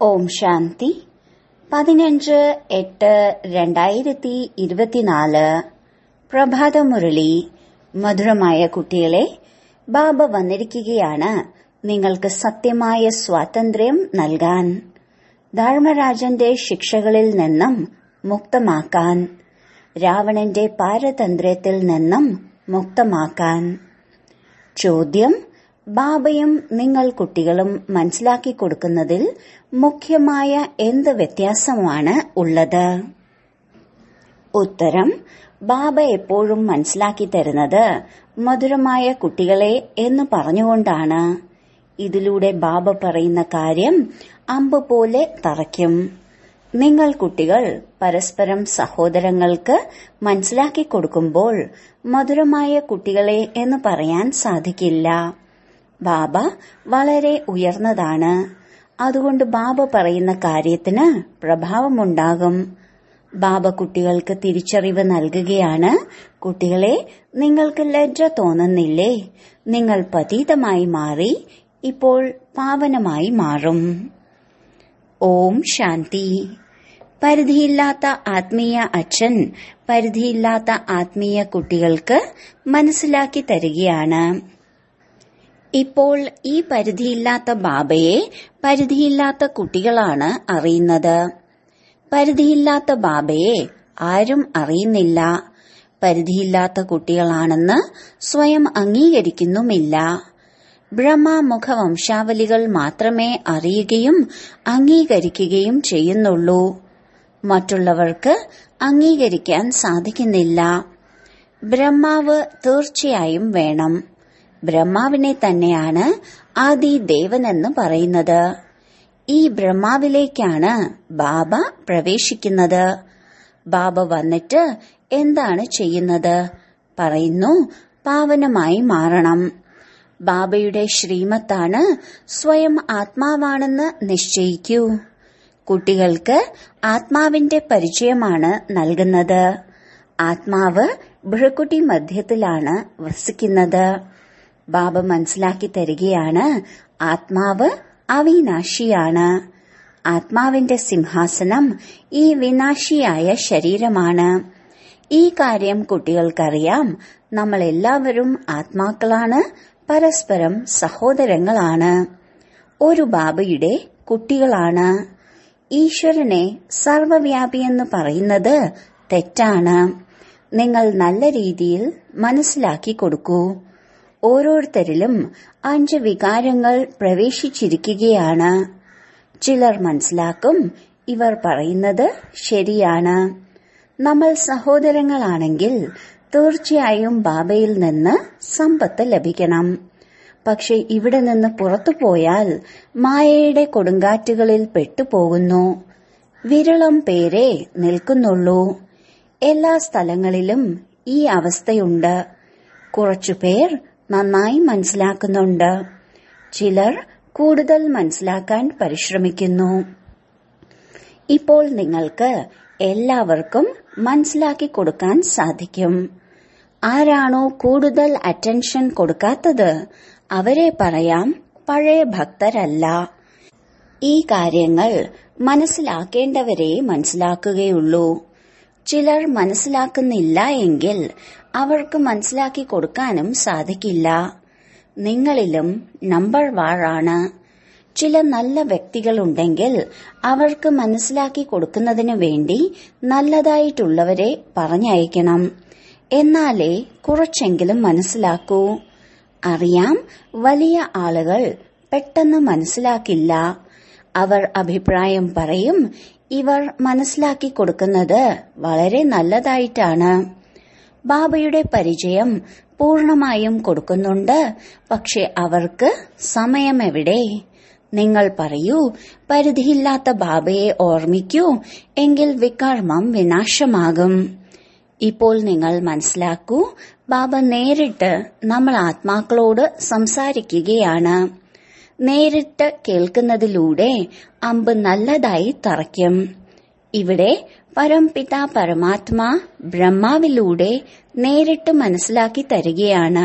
ഓം ശാന്തി പതിനഞ്ച് എട്ട് രണ്ടായിരത്തി ഇരുപത്തിനാല് പ്രഭാതമുരളി മധുരമായ കുട്ടികളെ ബാബ വന്നിരിക്കുകയാണ് നിങ്ങൾക്ക് സത്യമായ സ്വാതന്ത്ര്യം നൽകാൻ ധർമ്മരാജന്റെ ശിക്ഷകളിൽ നിന്നും മുക്തമാക്കാൻ രാവണന്റെ പാരതന്ത്ര്യത്തിൽ നിന്നും മുക്തമാക്കാൻ ചോദ്യം ബാബയും നിങ്ങൾ കുട്ടികളും മനസ്സിലാക്കി കൊടുക്കുന്നതിൽ മുഖ്യമായ എന്ത് വ്യത്യാസമാണ് ഉള്ളത് ഉത്തരം ബാബ എപ്പോഴും മനസ്സിലാക്കി തരുന്നത് മധുരമായ കുട്ടികളെ എന്ന് പറഞ്ഞുകൊണ്ടാണ് ഇതിലൂടെ ബാബ പറയുന്ന കാര്യം അമ്പ് പോലെ തറയ്ക്കും നിങ്ങൾ കുട്ടികൾ പരസ്പരം സഹോദരങ്ങൾക്ക് മനസ്സിലാക്കി കൊടുക്കുമ്പോൾ മധുരമായ കുട്ടികളെ എന്ന് പറയാൻ സാധിക്കില്ല ബാബ വളരെ ഉയർന്നതാണ് അതുകൊണ്ട് ബാബ പറയുന്ന കാര്യത്തിന് പ്രഭാവമുണ്ടാകും ബാബ കുട്ടികൾക്ക് തിരിച്ചറിവ് നൽകുകയാണ് കുട്ടികളെ നിങ്ങൾക്ക് ലജ്ജ തോന്നുന്നില്ലേ നിങ്ങൾ പതീതമായി മാറി ഇപ്പോൾ പാവനമായി മാറും ഓം ശാന്തി പരിധിയില്ലാത്ത ആത്മീയ അച്ഛൻ പരിധിയില്ലാത്ത ആത്മീയ കുട്ടികൾക്ക് മനസ്സിലാക്കി തരികയാണ് ഇപ്പോൾ ഈ പരിധിയില്ലാത്ത ബാബയെ പരിധിയില്ലാത്ത കുട്ടികളാണ് അറിയുന്നത് പരിധിയില്ലാത്ത ബാബയെ ആരും അറിയുന്നില്ല പരിധിയില്ലാത്ത കുട്ടികളാണെന്ന് സ്വയം അംഗീകരിക്കുന്നുമില്ല ബ്രഹ്മമുഖ വംശാവലികൾ മാത്രമേ അറിയുകയും അംഗീകരിക്കുകയും ചെയ്യുന്നുള്ളൂ മറ്റുള്ളവർക്ക് അംഗീകരിക്കാൻ സാധിക്കുന്നില്ല ബ്രഹ്മാവ് തീർച്ചയായും വേണം ബ്രഹ്മാവിനെ തന്നെയാണ് ആദി ദേവനെന്ന് പറയുന്നത് ഈ ബ്രഹ്മാവിലേക്കാണ് ബാബ പ്രവേശിക്കുന്നത് ബാബ വന്നിട്ട് എന്താണ് ചെയ്യുന്നത് പറയുന്നു പാവനമായി മാറണം ബാബയുടെ ശ്രീമത്താണ് സ്വയം ആത്മാവാണെന്ന് നിശ്ചയിക്കൂ കുട്ടികൾക്ക് ആത്മാവിന്റെ പരിചയമാണ് നൽകുന്നത് ആത്മാവ് ഭൃക്കുട്ടി മധ്യത്തിലാണ് വസിക്കുന്നത് ബാബ മനസ്സിലാക്കി തരികയാണ് ആത്മാവ് അവിനാശിയാണ് ആത്മാവിന്റെ സിംഹാസനം ഈ വിനാശിയായ ശരീരമാണ് ഈ കാര്യം കുട്ടികൾക്കറിയാം നമ്മൾ എല്ലാവരും ആത്മാക്കളാണ് പരസ്പരം സഹോദരങ്ങളാണ് ഒരു ബാബയുടെ കുട്ടികളാണ് ഈശ്വരനെ സർവവ്യാപിയെന്ന് പറയുന്നത് തെറ്റാണ് നിങ്ങൾ നല്ല രീതിയിൽ മനസ്സിലാക്കി കൊടുക്കൂ ഓരോരുത്തരിലും അഞ്ച് വികാരങ്ങൾ പ്രവേശിച്ചിരിക്കുകയാണ് ചിലർ മനസ്സിലാക്കും ഇവർ പറയുന്നത് ശരിയാണ് നമ്മൾ സഹോദരങ്ങളാണെങ്കിൽ തീർച്ചയായും ബാബയിൽ നിന്ന് സമ്പത്ത് ലഭിക്കണം പക്ഷെ ഇവിടെ നിന്ന് പുറത്തു പോയാൽ മായയുടെ കൊടുങ്കാറ്റുകളിൽ പെട്ടുപോകുന്നു വിരളം പേരെ നിൽക്കുന്നുള്ളൂ എല്ലാ സ്ഥലങ്ങളിലും ഈ അവസ്ഥയുണ്ട് കുറച്ചുപേർ നന്നായി മനസ്സിലാക്കുന്നുണ്ട് ചിലർ കൂടുതൽ മനസ്സിലാക്കാൻ പരിശ്രമിക്കുന്നു ഇപ്പോൾ നിങ്ങൾക്ക് എല്ലാവർക്കും മനസ്സിലാക്കി കൊടുക്കാൻ സാധിക്കും ആരാണോ കൂടുതൽ അറ്റൻഷൻ കൊടുക്കാത്തത് അവരെ പറയാം പഴയ ഭക്തരല്ല ഈ കാര്യങ്ങൾ മനസ്സിലാക്കേണ്ടവരെ മനസ്സിലാക്കുകയുള്ളൂ ചിലർ മനസ്സിലാക്കുന്നില്ല എങ്കിൽ അവർക്ക് മനസ്സിലാക്കി കൊടുക്കാനും സാധിക്കില്ല നിങ്ങളിലും നമ്പർ വാറാണ് ചില നല്ല വ്യക്തികളുണ്ടെങ്കിൽ അവർക്ക് മനസ്സിലാക്കി കൊടുക്കുന്നതിന് വേണ്ടി നല്ലതായിട്ടുള്ളവരെ പറഞ്ഞയക്കണം എന്നാലേ കുറച്ചെങ്കിലും മനസ്സിലാക്കൂ അറിയാം വലിയ ആളുകൾ പെട്ടെന്ന് മനസ്സിലാക്കില്ല അവർ അഭിപ്രായം പറയും ഇവർ മനസ്സിലാക്കി കൊടുക്കുന്നത് വളരെ നല്ലതായിട്ടാണ് ബാബയുടെ പരിചയം പൂർണമായും കൊടുക്കുന്നുണ്ട് പക്ഷെ അവർക്ക് സമയം എവിടെ നിങ്ങൾ പറയൂ പരിധിയില്ലാത്ത ബാബയെ ഓർമ്മിക്കൂ എങ്കിൽ വികർമ്മം വിനാശമാകും ഇപ്പോൾ നിങ്ങൾ മനസ്സിലാക്കൂ ബാബ നേരിട്ട് നമ്മൾ ആത്മാക്കളോട് സംസാരിക്കുകയാണ് നേരിട്ട് കേൾക്കുന്നതിലൂടെ അമ്പ് നല്ലതായി തറയ്ക്കും ഇവിടെ പരംപിത പരമാത്മാ ബ്രഹ്മാവിലൂടെ നേരിട്ട് മനസ്സിലാക്കി തരികയാണ്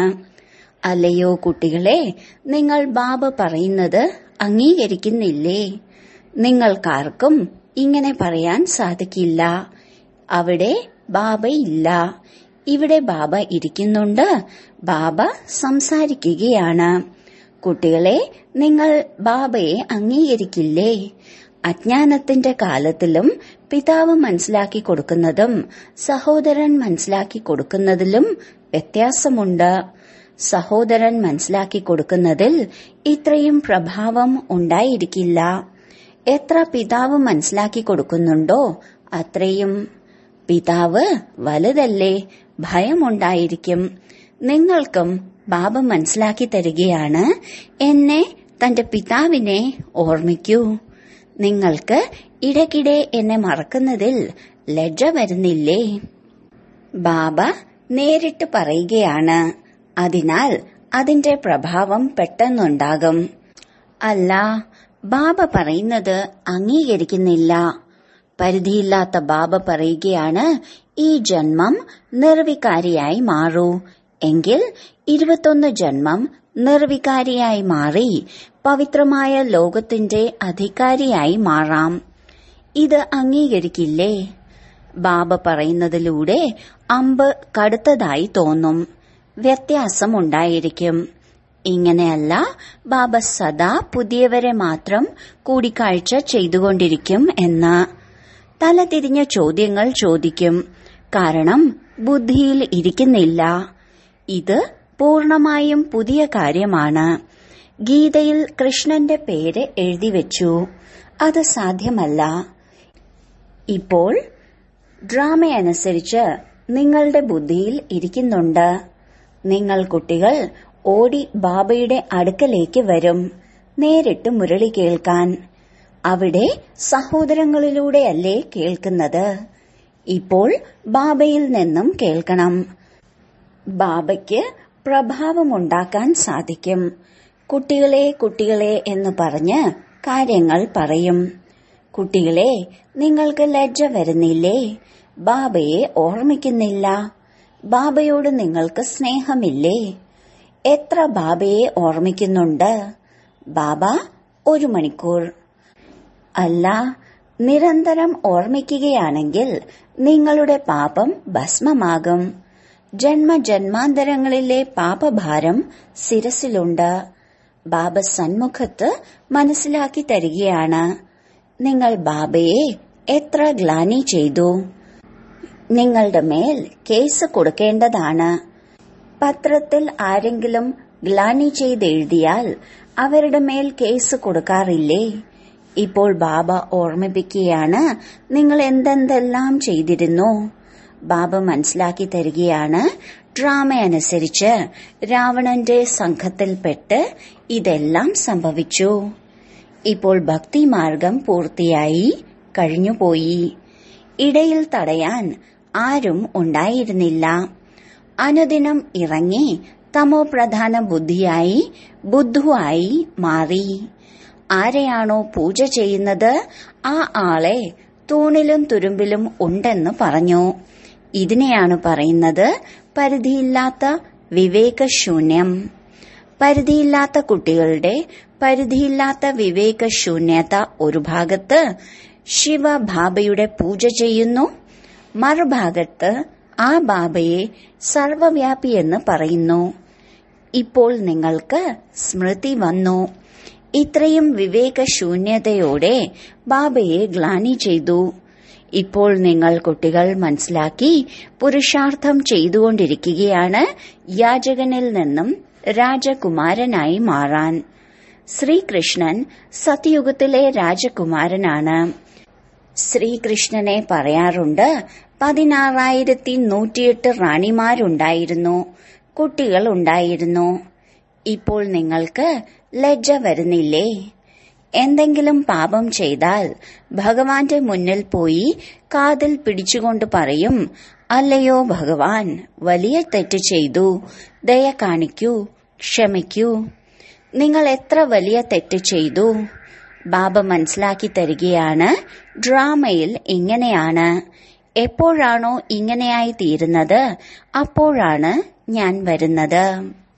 അല്ലയോ കുട്ടികളെ നിങ്ങൾ ബാബ പറയുന്നത് അംഗീകരിക്കുന്നില്ലേ നിങ്ങൾക്കാർക്കും ഇങ്ങനെ പറയാൻ സാധിക്കില്ല അവിടെ ബാബയില്ല ഇവിടെ ബാബ ഇരിക്കുന്നുണ്ട് ബാബ സംസാരിക്കുകയാണ് കുട്ടികളെ നിങ്ങൾ ബാബയെ അംഗീകരിക്കില്ലേ അജ്ഞാനത്തിന്റെ കാലത്തിലും പിതാവ് മനസ്സിലാക്കി കൊടുക്കുന്നതും സഹോദരൻ മനസ്സിലാക്കി കൊടുക്കുന്നതിലും വ്യത്യാസമുണ്ട് സഹോദരൻ മനസ്സിലാക്കി കൊടുക്കുന്നതിൽ ഇത്രയും പ്രഭാവം ഉണ്ടായിരിക്കില്ല എത്ര പിതാവ് മനസ്സിലാക്കി കൊടുക്കുന്നുണ്ടോ അത്രയും പിതാവ് വലുതല്ലേ ഭയമുണ്ടായിരിക്കും നിങ്ങൾക്കും ബാബ മനസ്സിലാക്കി തരികയാണ് എന്നെ തന്റെ പിതാവിനെ ഓർമ്മിക്കൂ നിങ്ങൾക്ക് ഇടയ്ക്കിടെ എന്നെ മറക്കുന്നതിൽ ലജ്ജ വരുന്നില്ലേ ബാബ നേരിട്ട് പറയുകയാണ് അതിനാൽ അതിന്റെ പ്രഭാവം പെട്ടെന്നുണ്ടാകും അല്ല ബാബ പറയുന്നത് അംഗീകരിക്കുന്നില്ല പരിധിയില്ലാത്ത ബാബ പറയുകയാണ് ഈ ജന്മം നിർവികാരിയായി മാറൂ എങ്കിൽ ഇരുപത്തൊന്ന് ജന്മം നിർവികാരിയായി മാറി പവിത്രമായ ലോകത്തിന്റെ അധികാരിയായി മാറാം ഇത് അംഗീകരിക്കില്ലേ ബാബ പറയുന്നതിലൂടെ അമ്പ് കടുത്തതായി തോന്നും വ്യത്യാസമുണ്ടായിരിക്കും ഇങ്ങനെയല്ല ബാബ സദാ പുതിയവരെ മാത്രം കൂടിക്കാഴ്ച ചെയ്തുകൊണ്ടിരിക്കും എന്ന് തലതിരിഞ്ഞ ചോദ്യങ്ങൾ ചോദിക്കും കാരണം ബുദ്ധിയിൽ ഇരിക്കുന്നില്ല ഇത് പൂർണമായും പുതിയ കാര്യമാണ് ഗീതയിൽ കൃഷ്ണന്റെ പേര് എഴുതി വെച്ചു അത് സാധ്യമല്ല ഇപ്പോൾ ഡ്രാമയനുസരിച്ച് നിങ്ങളുടെ ബുദ്ധിയിൽ ഇരിക്കുന്നുണ്ട് നിങ്ങൾ കുട്ടികൾ ഓടി ബാബയുടെ അടുക്കലേക്ക് വരും നേരിട്ട് മുരളി കേൾക്കാൻ അവിടെ സഹോദരങ്ങളിലൂടെയല്ലേ കേൾക്കുന്നത് ഇപ്പോൾ ബാബയിൽ നിന്നും കേൾക്കണം ബാബയ്ക്ക് പ്രഭാവമുണ്ടാക്കാൻ സാധിക്കും കുട്ടികളെ കുട്ടികളെ എന്ന് പറഞ്ഞ് കാര്യങ്ങൾ പറയും കുട്ടികളെ നിങ്ങൾക്ക് ലജ്ജ വരുന്നില്ലേ ബാബയെ ഓർമ്മിക്കുന്നില്ല ബാബയോട് നിങ്ങൾക്ക് സ്നേഹമില്ലേ എത്ര ബാബയെ ഓർമ്മിക്കുന്നുണ്ട് ബാബ ഒരു മണിക്കൂർ അല്ല നിരന്തരം ഓർമ്മിക്കുകയാണെങ്കിൽ നിങ്ങളുടെ പാപം ഭസ്മമാകും ജന്മജന്മാന്തരങ്ങളിലെ പാപഭാരം ശിരസിലുണ്ട് ബാബ സന്മുഖത്ത് മനസ്സിലാക്കി തരികയാണ് നിങ്ങൾ ബാബയെ എത്ര ഗ്ലാനി ചെയ്തു നിങ്ങളുടെ മേൽ കേസ് കൊടുക്കേണ്ടതാണ് പത്രത്തിൽ ആരെങ്കിലും ഗ്ലാനി ചെയ്തെഴുതിയാൽ അവരുടെ മേൽ കേസ് കൊടുക്കാറില്ലേ ഇപ്പോൾ ബാബ ഓർമ്മിപ്പിക്കുകയാണ് നിങ്ങൾ എന്തെന്തെല്ലാം ചെയ്തിരുന്നു ബാബ മനസ്സിലാക്കി തരികയാണ് ഡ്രാമ അനുസരിച്ച് രാവണന്റെ സംഘത്തിൽപ്പെട്ട് ഇതെല്ലാം സംഭവിച്ചു ഇപ്പോൾ ഭക്തിമാർഗം പൂർത്തിയായി കഴിഞ്ഞുപോയി ഇടയിൽ തടയാൻ ആരും ഉണ്ടായിരുന്നില്ല അനുദിനം ഇറങ്ങി തമോ പ്രധാന ബുദ്ധിയായി ബുദ്ധുവായി മാറി ആരെയാണോ പൂജ ചെയ്യുന്നത് ആ ആളെ തൂണിലും തുരുമ്പിലും ഉണ്ടെന്ന് പറഞ്ഞു ഇതിനെയാണ് പറയുന്നത് പരിധിയില്ലാത്ത വിവേകശൂന്യം പരിധിയില്ലാത്ത കുട്ടികളുടെ പരിധിയില്ലാത്ത വിവേകശൂന്യത ഒരു ഭാഗത്ത് ശിവ ബാബയുടെ പൂജ ചെയ്യുന്നു മറുഭാഗത്ത് ആ ബാബയെ സർവവ്യാപിയെന്ന് പറയുന്നു ഇപ്പോൾ നിങ്ങൾക്ക് സ്മൃതി വന്നു ഇത്രയും വിവേകശൂന്യതയോടെ ബാബയെ ഗ്ലാനി ചെയ്തു ഇപ്പോൾ നിങ്ങൾ കുട്ടികൾ മനസ്സിലാക്കി പുരുഷാർത്ഥം ചെയ്തുകൊണ്ടിരിക്കുകയാണ് യാചകനിൽ നിന്നും രാജകുമാരനായി മാറാൻ ശ്രീകൃഷ്ണൻ സത്യയുഗത്തിലെ രാജകുമാരനാണ് ശ്രീകൃഷ്ണനെ പറയാറുണ്ട് പതിനാറായിരത്തി നൂറ്റിയെട്ട് റാണിമാരുണ്ടായിരുന്നു കുട്ടികൾ ഉണ്ടായിരുന്നു ഇപ്പോൾ നിങ്ങൾക്ക് ലജ്ജ വരുന്നില്ലേ എന്തെങ്കിലും പാപം ചെയ്താൽ ഭഗവാന്റെ മുന്നിൽ പോയി കാതിൽ പിടിച്ചുകൊണ്ട് പറയും അല്ലയോ ഭഗവാൻ വലിയ തെറ്റ് ചെയ്തു ദയ കാണിക്കൂ ക്ഷമിക്കൂ നിങ്ങൾ എത്ര വലിയ തെറ്റ് ചെയ്തു ബാബ മനസ്സിലാക്കി തരികയാണ് ഡ്രാമയിൽ ഇങ്ങനെയാണ് എപ്പോഴാണോ ഇങ്ങനെയായി തീരുന്നത് അപ്പോഴാണ് ഞാൻ വരുന്നത്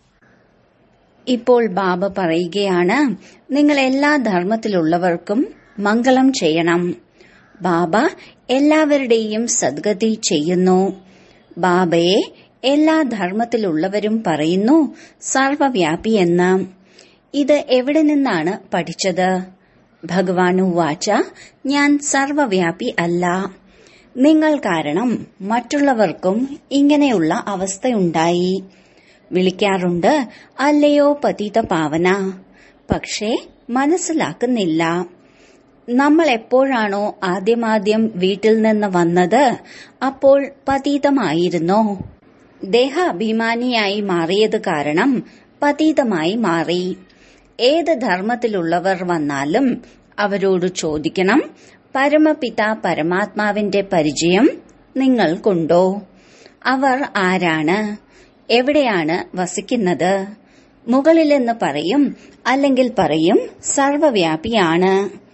ഇപ്പോൾ ബാബ പറയുകയാണ് നിങ്ങൾ എല്ലാ ധർമ്മത്തിലുള്ളവർക്കും മംഗളം ചെയ്യണം ബാബ എല്ലാവരുടെയും സദ്ഗതി ചെയ്യുന്നു ബാബയെ എല്ലാ ധർമ്മത്തിലുള്ളവരും പറയുന്നു സർവവ്യാപിയെന്ന് ഇത് എവിടെ നിന്നാണ് പഠിച്ചത് ഭഗവാനു വാച ഞാൻ സർവവ്യാപി അല്ല നിങ്ങൾ കാരണം മറ്റുള്ളവർക്കും ഇങ്ങനെയുള്ള അവസ്ഥയുണ്ടായി വിളിക്കാറുണ്ട് അല്ലയോ പതിത പാവന പക്ഷേ മനസ്സിലാക്കുന്നില്ല നമ്മൾ എപ്പോഴാണോ ആദ്യമാദ്യം വീട്ടിൽ നിന്ന് വന്നത് അപ്പോൾ പതീതമായിരുന്നോ ദേഹാഭിമാനിയായി മാറിയത് കാരണം പതീതമായി മാറി ഏത് ധർമ്മത്തിലുള്ളവർ വന്നാലും അവരോട് ചോദിക്കണം പരമപിത പരമാത്മാവിന്റെ പരിചയം നിങ്ങൾക്കുണ്ടോ അവർ ആരാണ് എവിടെയാണ് വസിക്കുന്നത് മുകളിലെന്ന് പറയും അല്ലെങ്കിൽ പറയും സർവവ്യാപിയാണ്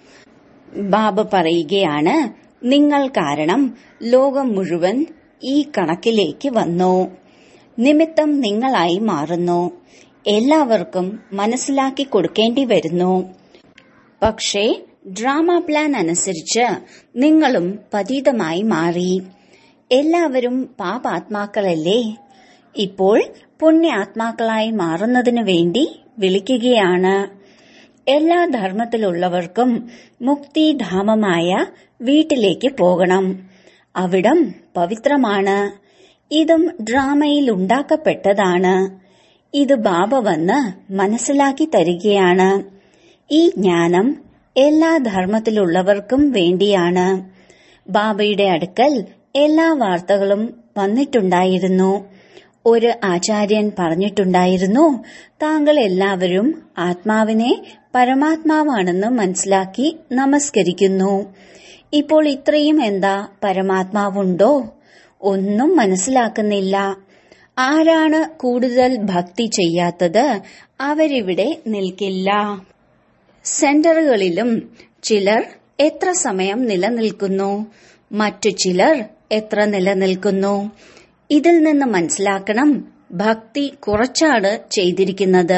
ബാബ പറയുകയാണ് നിങ്ങൾ കാരണം ലോകം മുഴുവൻ ഈ കണക്കിലേക്ക് വന്നു നിമിത്തം നിങ്ങളായി മാറുന്നു എല്ലാവർക്കും മനസ്സിലാക്കി കൊടുക്കേണ്ടി വരുന്നു പക്ഷേ ഡ്രാമ പ്ലാൻ അനുസരിച്ച് നിങ്ങളും പതീതമായി മാറി എല്ലാവരും പാപാത്മാക്കളല്ലേ ഇപ്പോൾ പുണ്യാത്മാക്കളായി മാറുന്നതിനു വേണ്ടി വിളിക്കുകയാണ് എല്ലാ ധർമ്മത്തിലുള്ളവർക്കും മുക്തിധാമമായ വീട്ടിലേക്ക് പോകണം അവിടം പവിത്രമാണ് ഇതും ഡ്രാമയിൽ ഉണ്ടാക്കപ്പെട്ടതാണ് ഇത് ബാബ വന്ന് മനസ്സിലാക്കി തരികയാണ് ഈ ജ്ഞാനം എല്ലാ ധർമ്മത്തിലുള്ളവർക്കും വേണ്ടിയാണ് ബാബയുടെ അടുക്കൽ എല്ലാ വാർത്തകളും വന്നിട്ടുണ്ടായിരുന്നു ഒരു ആചാര്യൻ പറഞ്ഞിട്ടുണ്ടായിരുന്നു താങ്കൾ എല്ലാവരും ആത്മാവിനെ പരമാത്മാവാണെന്ന് മനസ്സിലാക്കി നമസ്കരിക്കുന്നു ഇപ്പോൾ ഇത്രയും എന്താ പരമാത്മാവുണ്ടോ ഒന്നും മനസ്സിലാക്കുന്നില്ല ആരാണ് കൂടുതൽ ഭക്തി ചെയ്യാത്തത് അവരിവിടെ നിൽക്കില്ല സെന്ററുകളിലും ചിലർ എത്ര സമയം നിലനിൽക്കുന്നു മറ്റു ചിലർ എത്ര നിലനിൽക്കുന്നു ഇതിൽ നിന്ന് മനസ്സിലാക്കണം ഭക്തി കുറച്ചാണ് ചെയ്തിരിക്കുന്നത്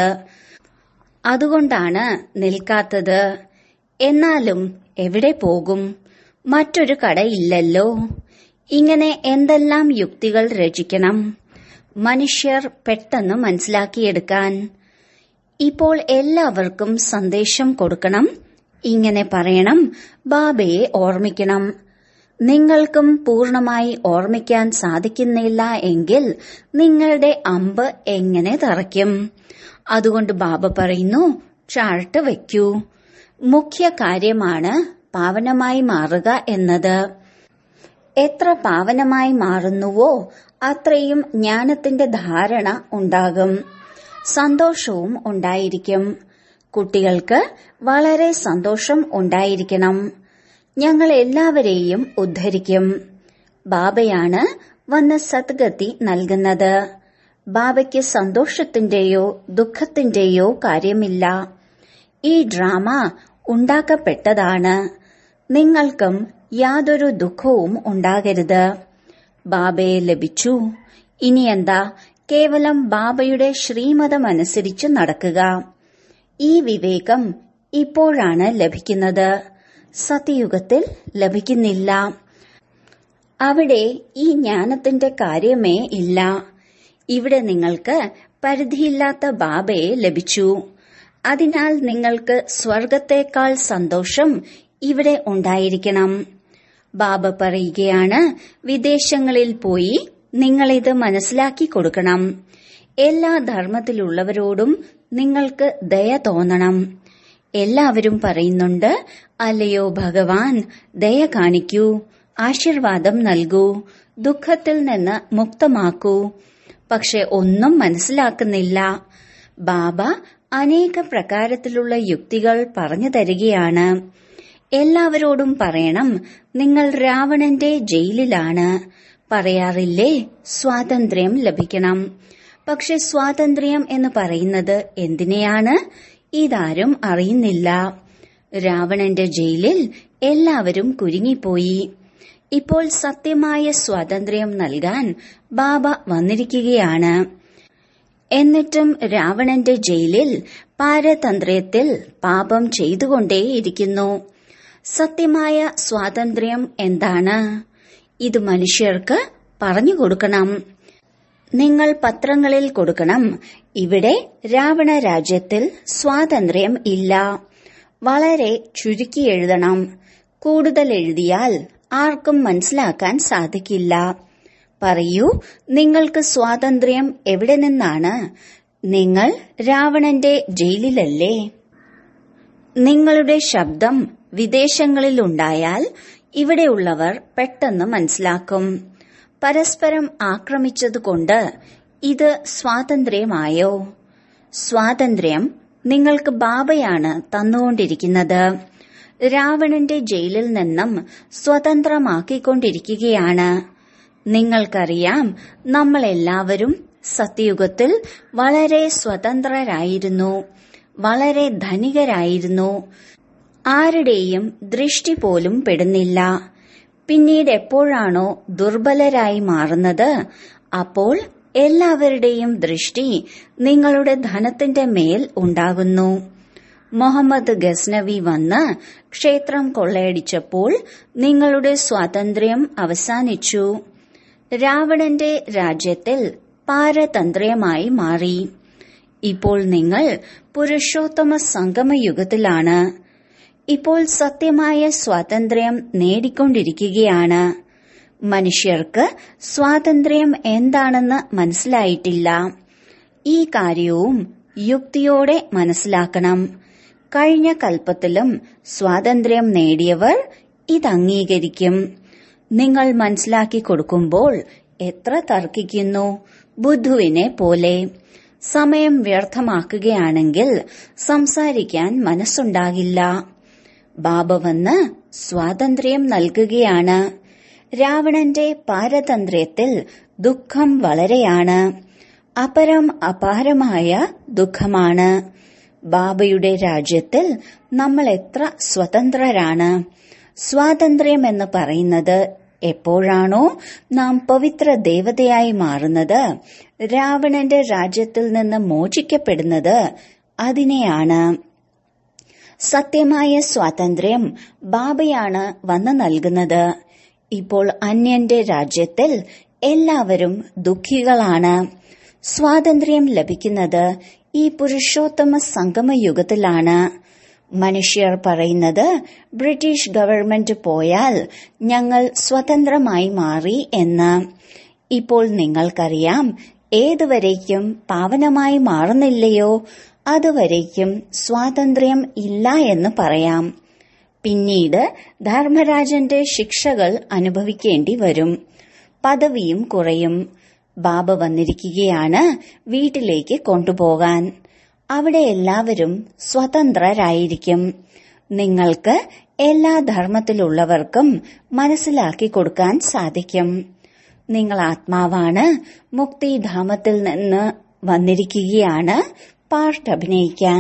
അതുകൊണ്ടാണ് നിൽക്കാത്തത് എന്നാലും എവിടെ പോകും മറ്റൊരു കടയില്ലല്ലോ ഇങ്ങനെ എന്തെല്ലാം യുക്തികൾ രചിക്കണം മനുഷ്യർ പെട്ടെന്ന് മനസ്സിലാക്കിയെടുക്കാൻ ഇപ്പോൾ എല്ലാവർക്കും സന്ദേശം കൊടുക്കണം ഇങ്ങനെ പറയണം ബാബയെ ഓർമ്മിക്കണം നിങ്ങൾക്കും പൂർണമായി ഓർമ്മിക്കാൻ സാധിക്കുന്നില്ല എങ്കിൽ നിങ്ങളുടെ അമ്പ് എങ്ങനെ തറയ്ക്കും അതുകൊണ്ട് ബാബ പറയുന്നു ചാർട്ട് വയ്ക്കൂ മുഖ്യ കാര്യമാണ് പാവനമായി മാറുക എന്നത് എത്ര പാവനമായി മാറുന്നുവോ അത്രയും ജ്ഞാനത്തിന്റെ ധാരണ ഉണ്ടാകും സന്തോഷവും ഉണ്ടായിരിക്കും കുട്ടികൾക്ക് വളരെ സന്തോഷം ഉണ്ടായിരിക്കണം ഞങ്ങൾ എല്ലാവരെയും ഉദ്ധരിക്കും ബാബയാണ് വന്ന് സദ്ഗതി നൽകുന്നത് ബാബയ്ക്ക് സന്തോഷത്തിന്റെയോ ദുഃഖത്തിന്റെയോ കാര്യമില്ല ഈ ഡ്രാമ ഉണ്ടാക്കപ്പെട്ടതാണ് നിങ്ങൾക്കും യാതൊരു ദുഃഖവും ഉണ്ടാകരുത് ബാബയെ ലഭിച്ചു ഇനി എന്താ കേവലം ബാബയുടെ ശ്രീമതമനുസരിച്ച് നടക്കുക ഈ വിവേകം ഇപ്പോഴാണ് ലഭിക്കുന്നത് സത്യയുഗത്തിൽ ലഭിക്കുന്നില്ല അവിടെ ഈ ജ്ഞാനത്തിന്റെ കാര്യമേ ഇല്ല ഇവിടെ നിങ്ങൾക്ക് പരിധിയില്ലാത്ത ബാബയെ ലഭിച്ചു അതിനാൽ നിങ്ങൾക്ക് സ്വർഗത്തേക്കാൾ സന്തോഷം ഇവിടെ ഉണ്ടായിരിക്കണം ബാബ പറയുകയാണ് വിദേശങ്ങളിൽ പോയി നിങ്ങളിത് മനസ്സിലാക്കി കൊടുക്കണം എല്ലാ ധർമ്മത്തിലുള്ളവരോടും നിങ്ങൾക്ക് ദയ തോന്നണം എല്ലാവരും പറയുന്നുണ്ട് അല്ലയോ ഭഗവാൻ ദയ കാണിക്കൂ ആശീർവാദം നൽകൂ ദുഃഖത്തിൽ നിന്ന് മുക്തമാക്കൂ പക്ഷെ ഒന്നും മനസ്സിലാക്കുന്നില്ല ബാബ അനേക പ്രകാരത്തിലുള്ള യുക്തികൾ പറഞ്ഞു തരികയാണ് എല്ലാവരോടും പറയണം നിങ്ങൾ രാവണന്റെ ജയിലിലാണ് പറയാറില്ലേ സ്വാതന്ത്ര്യം ലഭിക്കണം പക്ഷെ സ്വാതന്ത്ര്യം എന്ന് പറയുന്നത് എന്തിനെയാണ് ഇതാരും അറിയുന്നില്ല രാവണന്റെ ജയിലിൽ എല്ലാവരും കുരുങ്ങിപ്പോയി ഇപ്പോൾ സത്യമായ സ്വാതന്ത്ര്യം നൽകാൻ ബാബ വന്നിരിക്കുകയാണ് എന്നിട്ടും രാവണന്റെ ജയിലിൽ പാരതന്ത്രത്തിൽ പാപം ചെയ്തുകൊണ്ടേയിരിക്കുന്നു സത്യമായ സ്വാതന്ത്ര്യം എന്താണ് ഇത് മനുഷ്യർക്ക് പറഞ്ഞു കൊടുക്കണം നിങ്ങൾ പത്രങ്ങളിൽ കൊടുക്കണം ഇവിടെ രാവണ രാജ്യത്തിൽ സ്വാതന്ത്ര്യം ഇല്ല വളരെ ചുരുക്കി എഴുതണം കൂടുതൽ എഴുതിയാൽ ആർക്കും മനസ്സിലാക്കാൻ സാധിക്കില്ല പറയൂ നിങ്ങൾക്ക് സ്വാതന്ത്ര്യം എവിടെ നിന്നാണ് നിങ്ങൾ രാവണന്റെ ജയിലിലല്ലേ നിങ്ങളുടെ ശബ്ദം വിദേശങ്ങളിലുണ്ടായാൽ ഇവിടെയുള്ളവർ പെട്ടെന്ന് മനസ്സിലാക്കും പരസ്പരം ആക്രമിച്ചതുകൊണ്ട് ഇത് സ്വാതന്ത്ര്യമായോ സ്വാതന്ത്ര്യം നിങ്ങൾക്ക് ബാബയാണ് തന്നുകൊണ്ടിരിക്കുന്നത് രാവണന്റെ ജയിലിൽ നിന്നും സ്വതന്ത്രമാക്കിക്കൊണ്ടിരിക്കുകയാണ് നിങ്ങൾക്കറിയാം നമ്മൾ എല്ലാവരും സത്യയുഗത്തിൽ വളരെ സ്വതന്ത്രരായിരുന്നു വളരെ ധനികരായിരുന്നു ആരുടെയും ദൃഷ്ടി പോലും പെടുന്നില്ല പിന്നീട് എപ്പോഴാണോ ദുർബലരായി മാറുന്നത് അപ്പോൾ എല്ലാവരുടെയും ദൃഷ്ടി നിങ്ങളുടെ ധനത്തിന്റെ മേൽ ഉണ്ടാകുന്നു മുഹമ്മദ് ഗസ്നവി വന്ന് ക്ഷേത്രം കൊള്ളയടിച്ചപ്പോൾ നിങ്ങളുടെ സ്വാതന്ത്ര്യം അവസാനിച്ചു രാവണന്റെ രാജ്യത്തിൽ പാരതന്ത്രമായി മാറി ഇപ്പോൾ നിങ്ങൾ പുരുഷോത്തമ സംഗമയുഗത്തിലാണ് ഇപ്പോൾ സത്യമായ സ്വാതന്ത്ര്യം നേടിക്കൊണ്ടിരിക്കുകയാണ് മനുഷ്യർക്ക് സ്വാതന്ത്ര്യം എന്താണെന്ന് മനസ്സിലായിട്ടില്ല ഈ കാര്യവും യുക്തിയോടെ മനസ്സിലാക്കണം കഴിഞ്ഞ കൽപ്പത്തിലും സ്വാതന്ത്ര്യം നേടിയവർ ഇത് അംഗീകരിക്കും നിങ്ങൾ മനസ്സിലാക്കി കൊടുക്കുമ്പോൾ എത്ര തർക്കിക്കുന്നു ബുദ്ധുവിനെ പോലെ സമയം വ്യർത്ഥമാക്കുകയാണെങ്കിൽ സംസാരിക്കാൻ മനസ്സുണ്ടാകില്ല ബാബ വന്ന് സ്വാതന്ത്ര്യം നൽകുകയാണ് രാവണന്റെ പാരതന്ത്ര്യത്തിൽ ദുഃഖം വളരെയാണ് അപരം അപാരമായ ദുഃഖമാണ് ബാബയുടെ രാജ്യത്തിൽ നമ്മൾ എത്ര സ്വതന്ത്രരാണ് സ്വാതന്ത്ര്യം എന്ന് പറയുന്നത് എപ്പോഴാണോ നാം പവിത്ര ദേവതയായി മാറുന്നത് രാവണന്റെ രാജ്യത്തിൽ നിന്ന് മോചിക്കപ്പെടുന്നത് അതിനെയാണ് സത്യമായ സ്വാതന്ത്ര്യം ബാബയാണ് വന്ന് നൽകുന്നത് ഇപ്പോൾ അന്യന്റെ രാജ്യത്തിൽ എല്ലാവരും ദുഃഖികളാണ് സ്വാതന്ത്ര്യം ലഭിക്കുന്നത് ഈ പുരുഷോത്തമ സംഗമയുഗത്തിലാണ് മനുഷ്യർ പറയുന്നത് ബ്രിട്ടീഷ് ഗവൺമെന്റ് പോയാൽ ഞങ്ങൾ സ്വതന്ത്രമായി മാറി എന്ന് ഇപ്പോൾ നിങ്ങൾക്കറിയാം ഏതുവരേക്കും പാവനമായി മാറുന്നില്ലയോ അതുവരേക്കും സ്വാതന്ത്ര്യം ഇല്ല എന്ന് പറയാം പിന്നീട് ധർമ്മരാജന്റെ ശിക്ഷകൾ അനുഭവിക്കേണ്ടി വരും പദവിയും കുറയും ബാബ വന്നിരിക്കുകയാണ് വീട്ടിലേക്ക് കൊണ്ടുപോകാൻ അവിടെ എല്ലാവരും സ്വതന്ത്രരായിരിക്കും നിങ്ങൾക്ക് എല്ലാ ധർമ്മത്തിലുള്ളവർക്കും മനസ്സിലാക്കി കൊടുക്കാൻ സാധിക്കും നിങ്ങൾ ആത്മാവാണ് മുക്തിധാമത്തിൽ നിന്ന് വന്നിരിക്കുകയാണ് പാർട്ട് അഭിനയിക്കാൻ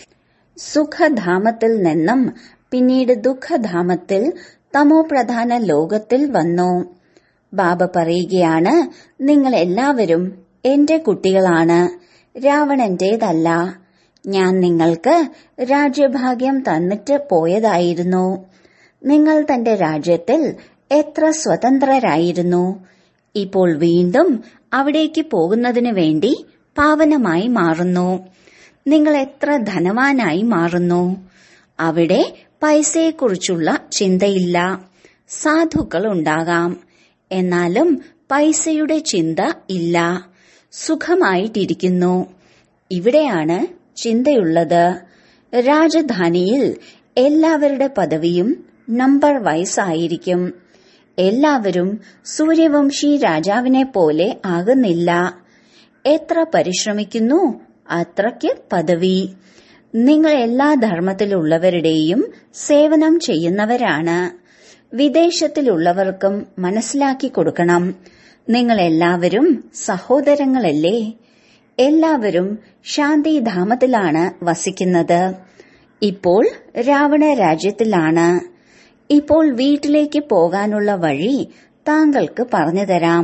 സുഖധാമത്തിൽ നിന്നും പിന്നീട് ദുഃഖധാമത്തിൽ തമോപ്രധാന ലോകത്തിൽ വന്നു ബാബ പറയുകയാണ് നിങ്ങൾ എല്ലാവരും എന്റെ കുട്ടികളാണ് രാവണന്റേതല്ല ഞാൻ നിങ്ങൾക്ക് രാജ്യഭാഗ്യം തന്നിട്ട് പോയതായിരുന്നു നിങ്ങൾ തന്റെ രാജ്യത്തിൽ എത്ര സ്വതന്ത്രരായിരുന്നു ഇപ്പോൾ വീണ്ടും അവിടേക്ക് പോകുന്നതിനു വേണ്ടി പാവനമായി മാറുന്നു നിങ്ങൾ എത്ര ധനവാനായി മാറുന്നു അവിടെ പൈസയെക്കുറിച്ചുള്ള ചിന്തയില്ല സാധുക്കൾ ഉണ്ടാകാം എന്നാലും പൈസയുടെ ചിന്ത ഇല്ല സുഖമായിട്ടിരിക്കുന്നു ഇവിടെയാണ് ചിന്തയുള്ളത് രാജധാനിയിൽ എല്ലാവരുടെ പദവിയും നമ്പർ വൈസ് ആയിരിക്കും എല്ലാവരും സൂര്യവംശി രാജാവിനെ പോലെ ആകുന്നില്ല എത്ര പരിശ്രമിക്കുന്നു അത്രയ്ക്ക് പദവി നിങ്ങൾ എല്ലാ ധർമ്മത്തിലുള്ളവരുടെയും സേവനം ചെയ്യുന്നവരാണ് വിദേശത്തിലുള്ളവർക്കും മനസ്സിലാക്കി കൊടുക്കണം നിങ്ങൾ എല്ലാവരും സഹോദരങ്ങളല്ലേ എല്ലാവരും ശാന്തിധാമത്തിലാണ് വസിക്കുന്നത് ഇപ്പോൾ രാവണ രാജ്യത്തിലാണ് ഇപ്പോൾ വീട്ടിലേക്ക് പോകാനുള്ള വഴി താങ്കൾക്ക് പറഞ്ഞു തരാം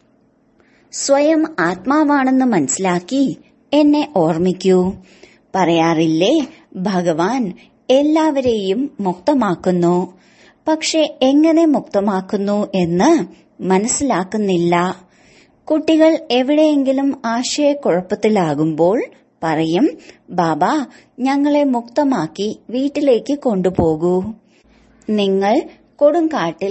സ്വയം ആത്മാവാണെന്ന് മനസ്സിലാക്കി എന്നെ ഓർമ്മിക്കൂ പറയാറില്ലേ ഭഗവാൻ എല്ലാവരെയും മുക്തമാക്കുന്നു പക്ഷെ എങ്ങനെ മുക്തമാക്കുന്നു എന്ന് മനസ്സിലാക്കുന്നില്ല കുട്ടികൾ എവിടെയെങ്കിലും ആശയക്കുഴപ്പത്തിലാകുമ്പോൾ പറയും ബാബ ഞങ്ങളെ മുക്തമാക്കി വീട്ടിലേക്ക് കൊണ്ടുപോകൂ നിങ്ങൾ കൊടുങ്കാട്ടിൽ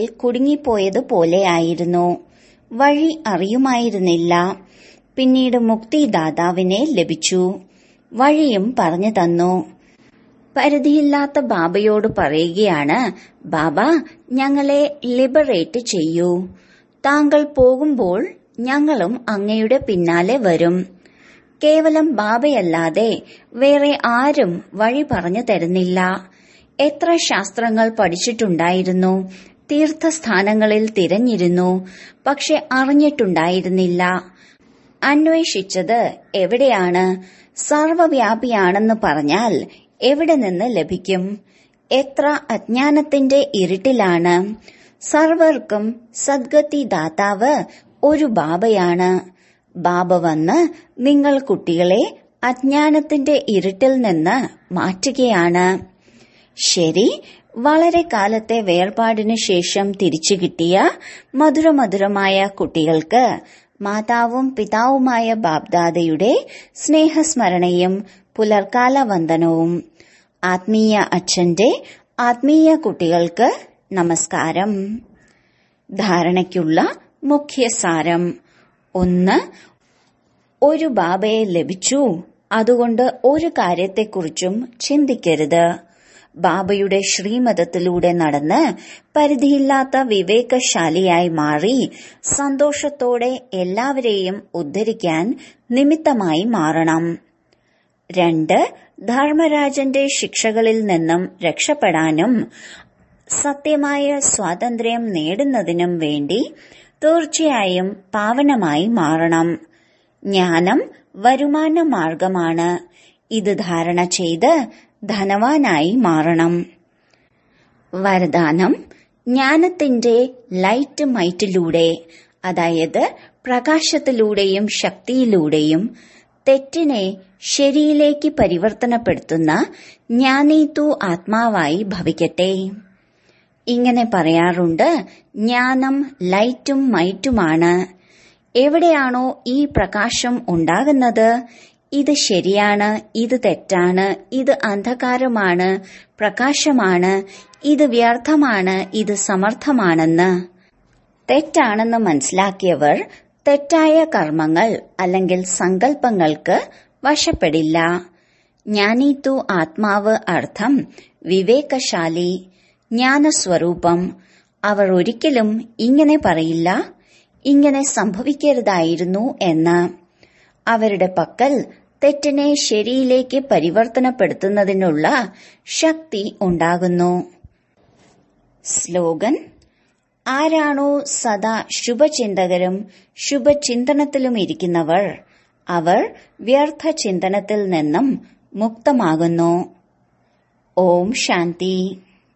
കുടുങ്ങിപ്പോയതുപോലെയായിരുന്നു വഴി അറിയുമായിരുന്നില്ല പിന്നീട് മുക്തിദാതാവിനെ ലഭിച്ചു വഴിയും പറഞ്ഞു തന്നു പരിധിയില്ലാത്ത ബാബയോട് പറയുകയാണ് ബാബ ഞങ്ങളെ ലിബറേറ്റ് ചെയ്യൂ താങ്കൾ പോകുമ്പോൾ ഞങ്ങളും അങ്ങയുടെ പിന്നാലെ വരും കേവലം ബാബയല്ലാതെ വേറെ ആരും വഴി പറഞ്ഞു തരുന്നില്ല എത്ര ശാസ്ത്രങ്ങൾ പഠിച്ചിട്ടുണ്ടായിരുന്നു തീർത്ഥസ്ഥാനങ്ങളിൽ തിരഞ്ഞിരുന്നു പക്ഷെ അറിഞ്ഞിട്ടുണ്ടായിരുന്നില്ല അന്വേഷിച്ചത് എവിടെയാണ് സർവവ്യാപിയാണെന്ന് പറഞ്ഞാൽ എവിടെ നിന്ന് ലഭിക്കും എത്ര അജ്ഞാനത്തിന്റെ ഇരുട്ടിലാണ് സർവർക്കും സദ്ഗതി ദാതാവ് ഒരു ബാബയാണ് ബാബ വന്ന് നിങ്ങൾ കുട്ടികളെ അജ്ഞാനത്തിന്റെ ഇരുട്ടിൽ നിന്ന് മാറ്റുകയാണ് ശരി വളരെ കാലത്തെ വേർപാടിനു ശേഷം തിരിച്ചു കിട്ടിയ മധുരമധുരമായ കുട്ടികൾക്ക് മാതാവും പിതാവുമായ ബാബ്ദാദയുടെ സ്നേഹസ്മരണയും പുലർക്കാല വന്ദനവും ആത്മീയ അച്ഛന്റെ ആത്മീയ കുട്ടികൾക്ക് നമസ്കാരം ധാരണയ്ക്കുള്ള മുഖ്യസാരം ഒന്ന് ഒരു ബാബയെ ലഭിച്ചു അതുകൊണ്ട് ഒരു കാര്യത്തെക്കുറിച്ചും ചിന്തിക്കരുത് ബാബയുടെ ശ്രീമതത്തിലൂടെ നടന്ന് പരിധിയില്ലാത്ത വിവേകശാലിയായി മാറി സന്തോഷത്തോടെ എല്ലാവരെയും ഉദ്ധരിക്കാൻ നിമിത്തമായി മാറണം രണ്ട് ധർമ്മരാജന്റെ ശിക്ഷകളിൽ നിന്നും രക്ഷപ്പെടാനും സത്യമായ സ്വാതന്ത്ര്യം നേടുന്നതിനും വേണ്ടി തീർച്ചയായും പാവനമായി മാറണം ജ്ഞാനം വരുമാന മാർഗമാണ് ഇത് ധാരണ ചെയ്ത് ധനവാനായി മാറണം വരദാനം ജ്ഞാനത്തിന്റെ ലൈറ്റ് മൈറ്റിലൂടെ അതായത് പ്രകാശത്തിലൂടെയും ശക്തിയിലൂടെയും തെറ്റിനെ ശരിയിലേക്ക് പരിവർത്തനപ്പെടുത്തുന്ന ജ്ഞാനീതു ആത്മാവായി ഭവിക്കട്ടെ ഇങ്ങനെ പറയാറുണ്ട് ജ്ഞാനം ലൈറ്റും മൈറ്റുമാണ് എവിടെയാണോ ഈ പ്രകാശം ഉണ്ടാകുന്നത് ഇത് ശരിയാണ് ഇത് തെറ്റാണ് ഇത് അന്ധകാരമാണ് പ്രകാശമാണ് ഇത് വ്യർത്ഥമാണ് ഇത് സമർത്ഥമാണെന്ന് തെറ്റാണെന്ന് മനസ്സിലാക്കിയവർ തെറ്റായ കർമ്മങ്ങൾ അല്ലെങ്കിൽ സങ്കല്പങ്ങൾക്ക് വശപ്പെടില്ല ജ്ഞാനീത്തു ആത്മാവ് അർത്ഥം വിവേകശാലി ജ്ഞാനസ്വരൂപം അവർ ഒരിക്കലും ഇങ്ങനെ പറയില്ല ഇങ്ങനെ സംഭവിക്കരുതായിരുന്നു എന്ന് അവരുടെ പക്കൽ തെറ്റിനെ ശരിയിലേക്ക് പരിവർത്തനപ്പെടുത്തുന്നതിനുള്ള ശക്തി ഉണ്ടാകുന്നു സ്ലോഗൻ ആരാണോ സദാ ശുഭചിന്തകരും ശുഭചിന്തനത്തിലും ഇരിക്കുന്നവർ അവർ വ്യർത്ഥ ചിന്തനത്തിൽ നിന്നും മുക്തമാകുന്നു ഓം ശാന്തി